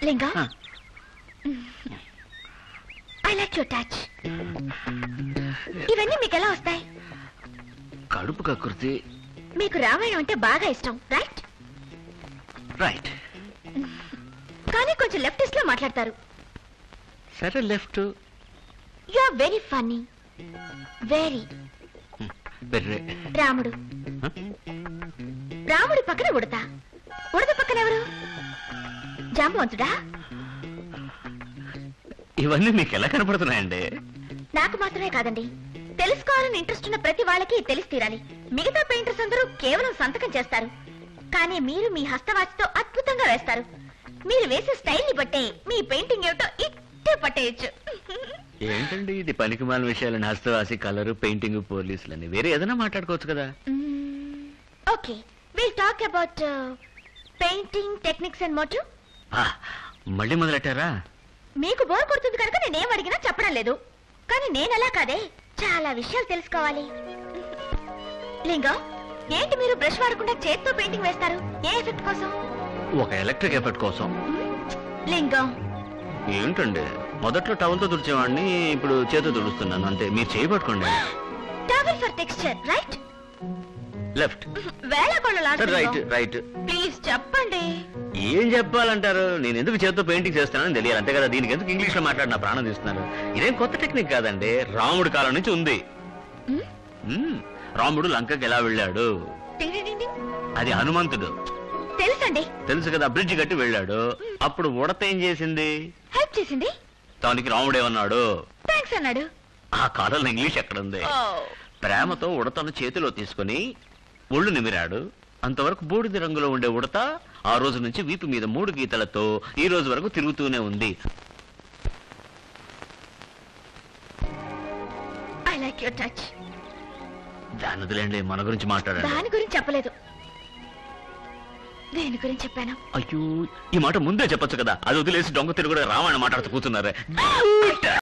లింగా ఆ. I like your touch ఇవన్నీ మీకు ఎలా వస్తాయి కడుపు కకృతి మీకు రామాయణం అంటే బాగా ఇష్టం రైట్ రైట్ కానీ కొంచెం లెఫ్టిస్ట్ లో మాట్లాడతారు సరే left you are very funny very బెర్రే రాముడు రాముడి పక్కన ఉడత ఉడత పక్కన ఎవరు జాంబవంతుడా ఇవన్నీ మీకు ఎలా కనపడుతున్నాయండి నాకు మాత్రమే కాదండి తెలుసుకోవాలని ఇంట్రెస్ట్ ఉన్న ప్రతి వాళ్ళకి తెలిసి తీరాలి మిగతా పెయింటర్స్ అందరూ కేవలం సంతకం చేస్తారు కానీ మీరు మీ హస్తవాచితో అద్భుతంగా వేస్తారు మీరు వేసే స్టైల్ ని బట్టే మీ పెయింటింగ్ ఏమిటో ఇట్టే పట్టేయచ్చు ఏంటండి ఇది పనికిమాల విషయాలని హస్తవాసి కలరు పెయింటింగ్ పోలీసులని వేరే ఏదైనా మాట్లాడుకోవచ్చు కదా okay will talk about painting techniques and motive ఆ, మళ్ళీ మొదలెట్టారా మీకు బోర్ కొడుతుంది కనుక నేనేం అడిగినా చెప్పడం లేదు కానీ నేను అలా కాదే చాలా విషయాలు తెలుసుకోవాలి లింగం ఏంటి మీరు బ్రష్ వాడకుండా చేత్తో పెయింటింగ్ వేస్తారు ఏ ఎఫెక్ట్ కోసం ఒక ఎలక్ట్రిక్ ఎఫెక్ట్ కోసం లింగం ఏంటండి మొదట్లో టవల్తో తుడిచేవాడిని ఇప్పుడు చేతితో తుడుస్తున్నాను అంతే మీరు చేయబట్టుకోండి towel for texture right left వేళ రైట్ రైట్ ప్లీజ్ చెప్పండి ఏం చెప్పాలంటారు నేను ఎందుకు చేతితో పెయింటింగ్ చేస్తానని తెలియాలి అంతే కదా దీనికి ఎందుకు ఇంగ్లీష్ లో మాట్లాడి నా ప్రాణం తీస్తున్నారు ఇదేం కొత్త టెక్నిక్ కాదండి రాముడి కాలం నుంచి ఉంది మ్మ్? మ్మ్. రాముడు లంకకి ఎలా వెళ్ళాడు టింగ్ టింగ్ టింగ్. అది హనుమంతుడు తెలుసండి తెలుసు కదా బ్రిడ్జ్ కట్టి వెళ్ళాడు అప్పుడు ఉడత ఏం చేసింది హెల్ప్ చేసింది దానికి రాముడేమన్నాడు థ్యాంక్స్ అన్నాడు ఆ కాలంలో ఇంగ్లీష్ ఎక్కడుంది ప్రేమతో ఉడతను చేతిలో తీసుకుని ఒళ్ళు నిమిరాడు అంతవరకు బూడిద రంగులో ఉండే ఉడత ఆ రోజు నుంచి వీపు మీద మూడు గీతలతో ఈ రోజు వరకు తిరుగుతూనే ఉంది ఐ లైక్ యువర్ టచ్ దాని వదిలేండి మన గురించి మాట్లాడండి దాని గురించి చెప్పలేదు దేని గురించి చెప్పాను అయ్యో ఈ మాట ముందే చెప్పొచ్చు కదా అది వదిలేసి దొంగ తిరుగుడు రామాయణ మాట్లాడుతూ కూర్చున్నారే